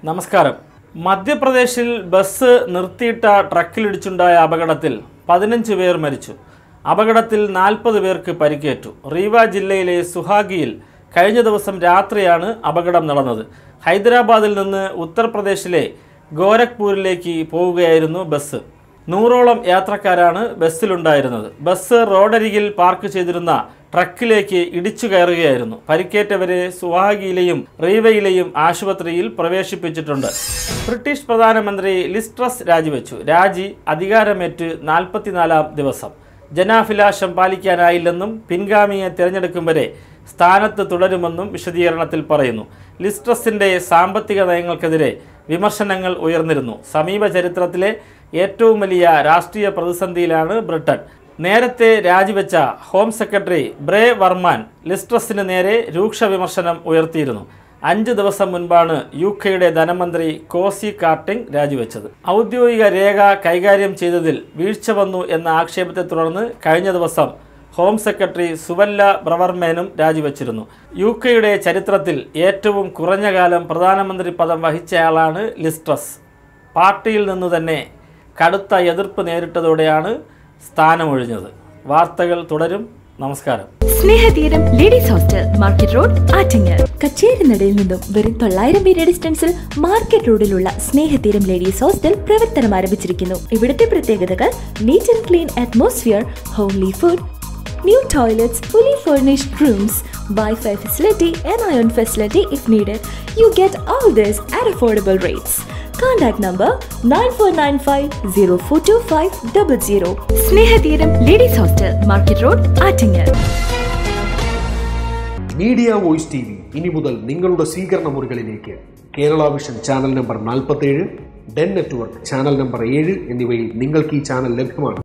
നമസ്കാരം മധ്യപ്രദേശിൽ ബസ് നിർത്തിയിട്ട ട്രക്കിലിടിച്ചുണ്ടായ അപകടത്തിൽ പതിനഞ്ച് പേർ മരിച്ചു അപകടത്തിൽ നാൽപ്പത് പേർക്ക് പരിക്കേറ്റു റീവ ജില്ലയിലെ സുഹാഗിയിൽ കഴിഞ്ഞ ദിവസം രാത്രിയാണ് അപകടം നടന്നത് ഹൈദരാബാദിൽ നിന്ന് ഉത്തർപ്രദേശിലെ ഗോരഖ്പൂരിലേക്ക് പോവുകയായിരുന്നു ബസ് നൂറോളം യാത്രക്കാരാണ് ബസ്സിലുണ്ടായിരുന്നത് ബസ് റോഡരികിൽ പാർക്ക് ചെയ്തിരുന്ന ട്രക്കിലേക്ക് ഇടിച്ചു കയറുകയായിരുന്നു പരിക്കേറ്റവരെ സുഹാഗിയിലെയും റീവയിലെയും ആശുപത്രിയിൽ പ്രവേശിപ്പിച്ചിട്ടുണ്ട് ബ്രിട്ടീഷ് പ്രധാനമന്ത്രി ലിസ്ട്രസ് രാജിവെച്ചു രാജി അധികാരമേറ്റ് നാൽപ്പത്തിനാലാം ദിവസം ജനാഭിലാഷം പാലിക്കാനായില്ലെന്നും പിൻഗാമിയെ തിരഞ്ഞെടുക്കും വരെ സ്ഥാനത്ത് തുടരുമെന്നും വിശദീകരണത്തിൽ പറയുന്നു ലിസ്ട്രസിന്റെ സാമ്പത്തിക നയങ്ങൾക്കെതിരെ വിമർശനങ്ങൾ ഉയർന്നിരുന്നു സമീപ ചരിത്രത്തിലെ ഏറ്റവും വലിയ രാഷ്ട്രീയ പ്രതിസന്ധിയിലാണ് ബ്രിട്ടൻ നേരത്തെ രാജിവെച്ച ഹോം സെക്രട്ടറി ബ്രേ വർമാൻ ലിസ്ട്രസിന് നേരെ രൂക്ഷ വിമർശനം ഉയർത്തിയിരുന്നു അഞ്ച് ദിവസം മുൻപാണ് യു കെയുടെ ധനമന്ത്രി കോസി കാർട്ടിംഗ് രാജിവെച്ചത് ഔദ്യോഗിക രേഖ കൈകാര്യം ചെയ്തതിൽ വീഴ്ച വന്നു എന്ന ആക്ഷേപത്തെ തുടർന്ന് കഴിഞ്ഞ ദിവസം ഹോം സെക്രട്ടറി സുവല്ല ബ്രവർമേനും രാജിവെച്ചിരുന്നു യു കെയുടെ ചരിത്രത്തിൽ ഏറ്റവും കുറഞ്ഞ കാലം പ്രധാനമന്ത്രി പദം വഹിച്ചയാളാണ് ലിസ്ട്രസ് പാർട്ടിയിൽ നിന്നു തന്നെ കടുത്ത എതിർപ്പ് നേരിട്ടതോടെയാണ് സ്ഥാനമൊഴിഞ്ഞത് വാർത്തകൾ തുടരും നമസ്കാരം Snehatheeram ladies hostel market road Attingal കച്ചേരിനടയിൽ നിന്നും വെറും തൊള്ളായിരം മീറ്റർ ഡിസ്റ്റൻസിൽ മാർക്കറ്റ് റോഡിലുള്ള സ്നേഹതീരം ലേഡീസ് ഹോസ്റ്റൽ പ്രവർത്തനം ആരംഭിച്ചിരിക്കുന്നു ഇവിടുത്തെ പ്രത്യേകതകൾ neat and clean atmosphere homely food new toilets fully furnished rooms wifi facility and iron facility if needed you get all this at affordable rates Contact number 9495 Snehatheeram ladies hostel market road Attingal media voice T V ഇനി മുതൽ നിങ്ങളുടെ സ്വീകരണ മുറികളിലേക്ക് Kerala vision channel number നാൽപ്പത്തേഴ് Den network channel number ഏഴ് എന്നിവയിൽ നിങ്ങൾക്ക് ഈ ചാനൽ ലഭ്യമാണ്